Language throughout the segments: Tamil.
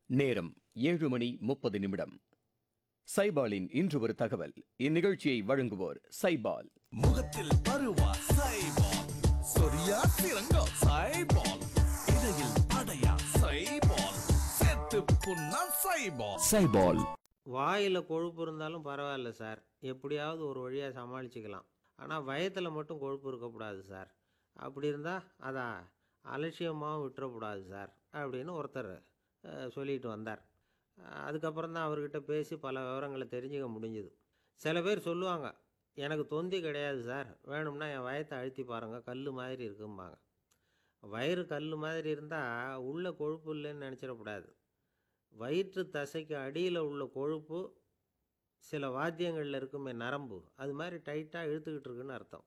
நேரம் ஏழு மணி முப்பது நிமிடம் சைபாலின் இன்று ஒரு தகவல் இந்நிகழ்ச்சியை வழங்குவோர் சைபால் முகத்தில் பருவா சைபால் சொரியா சிறங்கோ சைபால் இடையில் அடையா சைபால் செத்து புண்ணா சைபால் சைபால் வாயில் கொழுப்பு இருந்தாலும் பரவாயில்ல சார் எப்படியாவது ஒரு வழியாக சமாளிச்சுக்கலாம் ஆனால் வயத்தில் மட்டும் கொழுப்பு இருக்கக்கூடாது சார் அப்படி இருந்தால் அதை அலட்சியமாகவும் விட்டுறக்கூடாது சார் அப்படின்னு ஒருத்தர் அஹ், சொல்லிட்டு வந்தார் அஹ், அதுக்கப்புறம் தான் அவர்கிட்ட பேசி பல விவரங்களை தெரிஞ்சுக்க முடிஞ்சுது சில பேர் சொல்லுவாங்க எனக்கு தொந்தி கிடையாது சார் வேணும்னா என் வயத்தை அழுத்தி பாருங்கள் கல் மாதிரி இருக்கும்பாங்க வயிறு கல் மாதிரி இருந்தால் உள்ள கொழுப்பு இல்லைன்னு நினச்சிடக்கூடாது வயிற்று தசைக்கு அடியில் உள்ள கொழுப்பு சில வாத்தியங்களில் இருக்குமே நரம்பு அது மாதிரி டைட்டாக இழுத்துக்கிட்டு இருக்குன்னு அர்த்தம்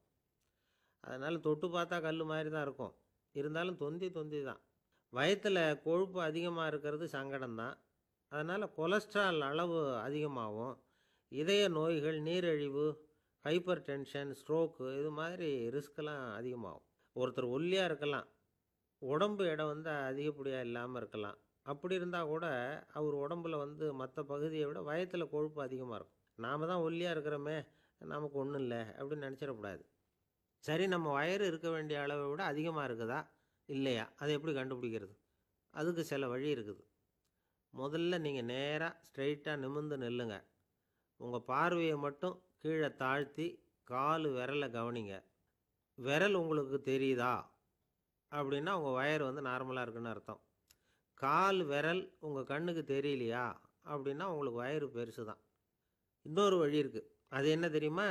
அதனால் தொட்டு பார்த்தா கல் மாதிரி தான் இருக்கும் இருந்தாலும் தொந்தி தொந்தி தான் வயத்தில் கொழுப்பு அதிகமாக இருக்கிறது சங்கடம்தான் அதனால் கொலஸ்ட்ரால் அளவு அதிகமாகும் இதய நோய்கள் நீரிழிவு ஹைப்பர் டென்ஷன் ஸ்ட்ரோக்கு இது மாதிரி ரிஸ்க்கெல்லாம் அதிகமாகும் ஒருத்தர் ஒல்லியாக இருக்கலாம் உடம்பு எடை வந்து அதிகப்படியாக இல்லாமல் இருக்கலாம் அப்படி இருந்தால் கூட அவர் உடம்புல வந்து மற்ற பகுதியை விட வயத்தில் கொழுப்பு அதிகமாக இருக்கும் நாம் தான் ஒல்லியாக இருக்கிறோமே நமக்கு ஒன்றும் இல்லை அப்படின்னு நினச்சிடக்கூடாது சரி நம்ம வயிறு இருக்க வேண்டிய அளவை விட அதிகமாக இருக்குதா இல்லையா அதை எப்படி கண்டுபிடிக்கிறது அதுக்கு சில வழி இருக்குது முதல்ல நீங்கள் நேராக ஸ்ட்ரைட்டாக நிமிர்ந்து நில்லுங்க உங்கள் பார்வையை மட்டும் கீழே தாழ்த்தி கால் விரலை கவனிங்க விரல் உங்களுக்கு தெரியுதா அப்படின்னா உங்கள் வயர் வந்து நார்மலாக இருக்குன்னு அர்த்தம் கால் விரல் உங்கள் கண்ணுக்கு தெரியலையா அப்படின்னா உங்களுக்கு வயிறு பெருசு தான் இன்னொரு வழி இருக்குது அது என்ன தெரியுமா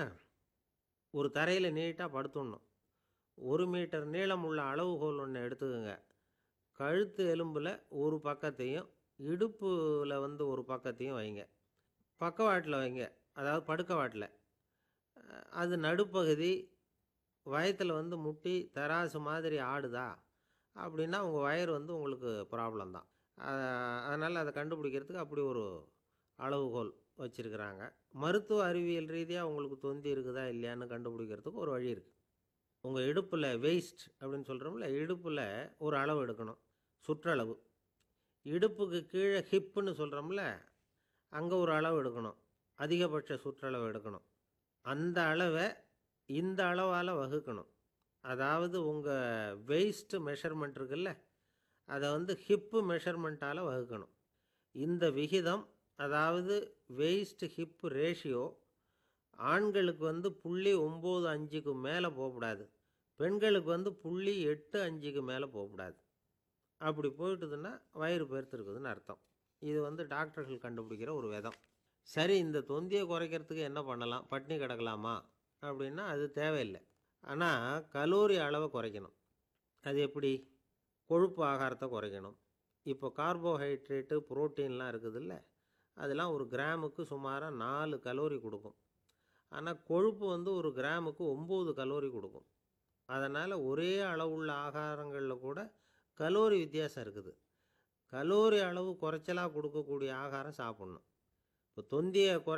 ஒரு தரையில் நீட்டாக படுத்துடணும் ஒரு மீட்டர் நீளம் உள்ள அளவுகோல் ஒன்று எடுத்துக்கோங்க கழுத்து எலும்பில் ஒரு பக்கத்தையும் இடுப்பில் வந்து ஒரு பக்கத்தையும் வைங்க பக்கவாட்டில் வைங்க அதாவது படுக்கவாட்டில் அஹ் அது நடுப்பகுதி வயத்தில் வந்து முட்டி தராசு மாதிரி ஆடுதா அப்படின்னா உங்கள் வயர் வந்து உங்களுக்கு ப்ராப்ளம் தான் அதனால் அதை கண்டுபிடிக்கிறதுக்கு அப்படி ஒரு அளவுகோல் வச்சுருக்கிறாங்க மருத்துவ அறிவியல் ரீதியாக உங்களுக்கு தொந்தி இருக்குதா இல்லையான்னு கண்டுபிடிக்கிறதுக்கு ஒரு வழி இருக்குது உங்கள் இடுப்பில் வெயிஸ்ட் அப்படின்னு சொல்கிறோம்ல இடுப்பில் ஒரு அளவு எடுக்கணும் சுற்றளவு இடுப்புக்கு கீழே ஹிப்புன்னு சொல்கிறோம்ல அங்கே ஒரு அளவு எடுக்கணும் அதிகபட்ச சுற்றளவு எடுக்கணும் அந்த அளவை இந்த அளவால் வகுக்கணும் அதாவது உங்கள் வெயிஸ்ட் மெஷர்மெண்ட் இருக்குல்ல அதை வந்து ஹிப்பு மெஷர்மெண்ட்டால் வகுக்கணும் இந்த விகிதம் அதாவது வெயிஸ்ட் ஹிப் ரேஷியோ ஆண்களுக்கு வந்து புள்ளி ஒம்பது அஞ்சுக்கு மேலே போகக்கூடாது பெண்களுக்கு வந்து புள்ளி எட்டு அஞ்சுக்கு மேலே போகக்கூடாது அப்படி போயிட்டுதுன்னா வயிறு பெருத்துருக்குதுன்னு அர்த்தம் இது வந்து டாக்டர்கள் கண்டுபிடிக்கிற ஒரு விதம் சரி இந்த தொந்தியை குறைக்கிறதுக்கு என்ன பண்ணலாம் பட்னி கிடக்கலாமா அப்படின்னா அது தேவையில்லை ஆனால் கலோரி அளவை குறைக்கணும் அது எப்படி கொழுப்பு ஆகாரத்தை குறைக்கணும் இப்போ கார்போஹைட்ரேட்டு புரோட்டீன்லாம் இருக்குதுல்ல அதெல்லாம் ஒரு கிராமுக்கு சுமாராக நாலு கலோரி கொடுக்கும் ஆனால் கொழுப்பு வந்து ஒரு கிராமுக்கு ஒம்பது கலோரி கொடுக்கும் அதனால் ஒரே அளவுள்ள ஆகாரங்களில் கூட கலோரி வித்தியாசம் இருக்குது கலோரி அளவு குறைச்சலாக கொடுக்கக்கூடிய ஆகாரம் சாப்பிட்ணும் இப்போ தொந்தியை குறை